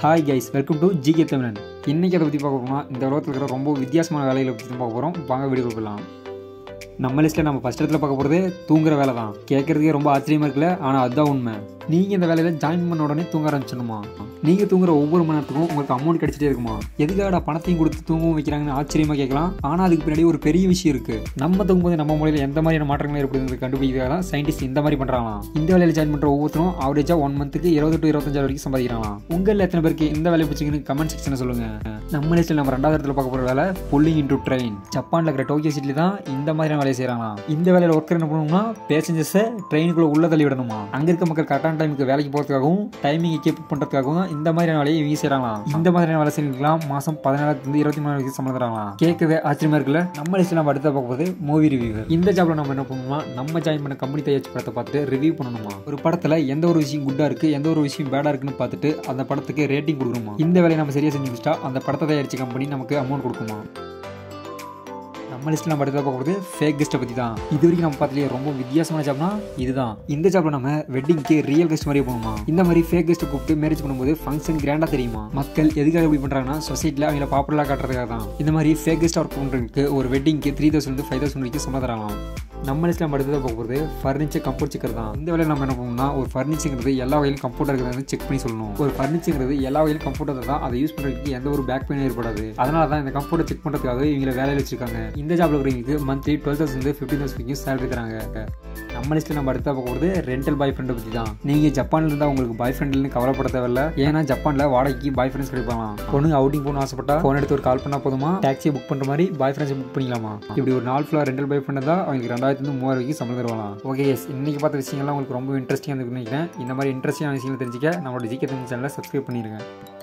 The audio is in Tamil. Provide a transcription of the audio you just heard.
hi guys welcome to GK Tamilan இன்னைக்கு அதை பற்றி பார்க்க போனால் இந்த உலகத்தில் இருக்கிற ரொம்ப வித்தியாசமான வேலைகளை பற்றி தான் பார்க்க போகிறோம் வாங்க வீடியோ போகலாம் நம்ம லிஸ்ட்டில் நம்ம ஃபஸ்ட் இடத்துல பார்க்க போகிறது தூங்குற வேலை தான் கேட்குறதுக்கே ரொம்ப ஆச்சரியமாக இருக்குல்ல ஆனால் அதுதான் உண்மை நீங்கள் இந்த வேலையில் ஜாயின் பண்ண உடனே தூங்க ஆரம்பிச்சிடணுமா நீங்கள் தூங்குற ஒவ்வொரு மணி நேரத்துக்கும் உங்களுக்கு அமௌண்ட் கிடைச்சிட்டே இருக்குமா எதுக்காக பணத்தையும் கொடுத்து தூங்கவும் வைக்கிறாங்கன்னு ஆச்சரியமாக கேட்கலாம் ஆனால் அதுக்கு பின்னாடி ஒரு பெரிய விஷயம் இருக்குது நம்ம தூங்கும்போது நம்ம மூலையில் எந்த மாதிரியான மாற்றங்கள் ஏற்படுதுங்கிறது கண்டுபிடிக்கிறதா தான் சயின்டிஸ்ட் இந்த மாதிரி பண்ணுறாங்களாம் இந்த வேலையில் ஜாயின் பண்ணுற ஒவ்வொருத்தரும் ஆவரேஜாக ஒன் மந்த்துக்கு இருபது டு இருபத்தஞ்சாயிரம் வரைக்கும் சம்பாதிக்கிறாங்களாம் உங்களில் எத்தனை பேருக்கு இந்த வேலையை பிடிச்சிங்கன்னு கமெண்ட் செக்ஷனில் சொல்லுங்கள் நம்ம லிஸ்ட்டில் நம்ம ரெண்டாவது இடத்துல பார்க்க போகிற வேலை புல்லிங் இன்டு ட்ரெயின் ஜப்பானில் இருக்கிற டோக்கியோ சிட்டில தான் இந்த மாதிரியான வேலையை செய்கிறாங்களாம் இந்த வேலையில் ஒர்க்கர் என்ன பண்ணணும்னா பேசஞ்சர்ஸை ட்ரெயினுக்குள்ளே உள்ள தள்ளி விடணுமா அங்கே இருக்க மக்கள் கரெக்டான டைமுக்கு வேலைக்கு போகிறதுக்காகவும் டைமிங் கீப் பண்ணுறதுக்காகவும் தான் இந்த மாதிரியான வேலையை இவங்க செய்கிறாங்களாம் இந்த மாதிரியான வேலை செய்யலாம் மாதம் பதினாலாயிரத்து இருபத்தி மூணு வரைக்கும் சம்பளம் தராங்களாம் கேட்கவே ஆச்சரியமா இருக்குல்ல நம்ம லிஸ்ட்டில் நம்ம அடுத்த பார்க்க போகுது மூவி ரிவ்யூ இந்த ஜாப்ல நம்ம என்ன பண்ணணுமா நம்ம ஜாயின் பண்ண கம்பெனி தயாரிச்ச படத்தை பார்த்துட்டு ரிவ்யூ பண்ணணுமா ஒரு படத்தில் எந்த ஒரு விஷயம் குட்டா இருக்கு எந்த ஒரு விஷயம் பேடா இருக்குன்னு பார்த்துட்டு அந்த படத்துக்கு ரேட்டிங் கொடுக்கணுமா இந்த வேலையை நம்ம சரியா செஞ்சு முடிச்சிட்டா அந்த படத்தை தயாரிச்ச கம்பெனி நமக்கு அமௌண்ட் கொடுக்குமா நம்ம லிஸ்ட்டில் நம்ம அடுத்த பார்க்க போகிறது ஃபேக் கெஸ்ட்டை பற்றி தான் இது வரைக்கும் நம்ம பார்த்துலேயே ரொம்ப வித்தியாசமான ஜாப்னா இதுதான் இந்த ஜாப்ல நம்ம வெட்டிங்க்கு ரியல் கெஸ்ட் மாதிரியே போகணுமா இந்த மாதிரி ஃபேக் கெஸ்ட்டை கூப்பிட்டு மேரேஜ் பண்ணும்போது ஃபங்க்ஷன் கிராண்டாக தெரியுமா மக்கள் எதுக்காக இப்படி பண்ணுறாங்கன்னா சொசைட்டியில் அவங்கள பாப்புலராக காட்டுறதுக்காக தான் இந்த மாதிரி ஃபேக் கெஸ்ட் ஒர்க் பண்ணுறதுக்கு ஒரு வெட்டிங்க்கு த்ரீ தௌசண்ட் ஃபைவ் தௌசண்ட் வரைக்கும் சம்பளம் தராங்களாம் நம்ம லிஸ்ட்டில் நம்ம அடுத்ததாக பார்க்க போகிறது ஃபர்னிச்சர் கம்ஃபர்ட் செக்கர் தான் இந்த வேலையில் நம்ம என்ன பண்ணணும்னா ஒரு ஃபர்னிச்சருங்கிறது எல்லா வகையிலும் கம்ஃபர்ட்டாக இருக்கிறது செக் பண்ணி சொல்லணும் ஒரு ஃபர்னிச்சருங்கிறது எல்லா வகையிலும் கம்ஃபர்ட்டாக தான் அதை யூஸ் பண்ணுறதுக்கு எந்த ஒரு பேக் பெயின் ஏற்படாது அதனால தான் இந்த கம்ஃபர்ட்டை செக் பண்ணுறதுக்காக இவங்களை வேலையில் வச்சிருக்காங்க இந்த ஜாப்ல இருக்கிறவங்களுக்கு monthly twelve thousand fifteen thousand வரைக்கும் சேலரி தராங்க நம்ம லிஸ்ட்டில் நம்ம அடுத்த பார்க்க போகிறது ரெண்டல் பாய் ஃப்ரெண்டை பற்றி தான் நீங்கள் ஜப்பானில் இருந்தால் உங்களுக்கு பாய் ஃப்ரெண்ட்னு கவலைப்பட தேவையில்ல ஏன்னா ஜப்பானில் வாடகைக்கு பாய் ஃப்ரெண்ட்ஸ் கிடைப்பாங்களாம் பொண்ணு அவுட்டிங் போகணும் ஆசைப்பட்டா ஃபோன் எடுத்து ஒரு கால் பண்ணால் போதுமா டாக்ஸியை புக் பண்ணுற மாதிரி பாய் ஃப்ரெண்ட்ஸை புக் பண்ணிக்கலாமா இப்படி ஒரு நாள் ஃபுல்லாக ரெண்டல் பாய் ஃப்ரெண்ட் தான் அவங்களுக்கு ரெண்டாயிரத்து மூவாயிரம் வரைக்கும் சம்பளம் தருவாங்களாம் ஓகே எஸ் இன்னைக்கு பார்த்த விஷயங்கள்லாம் உங்களுக்கு ரொம்ப இன்ட்ரெஸ்டிங்காக இருக்கு நினைக்கிறேன் இந்த மாதிரி இன்ட்ரெஸ்டிங்கான விஷயங்கள் தெரிஞ்சுக்க நம்மளோட ஜிகே சேனலை சப்ஸ்கிரைப் பண்ணிடுங்க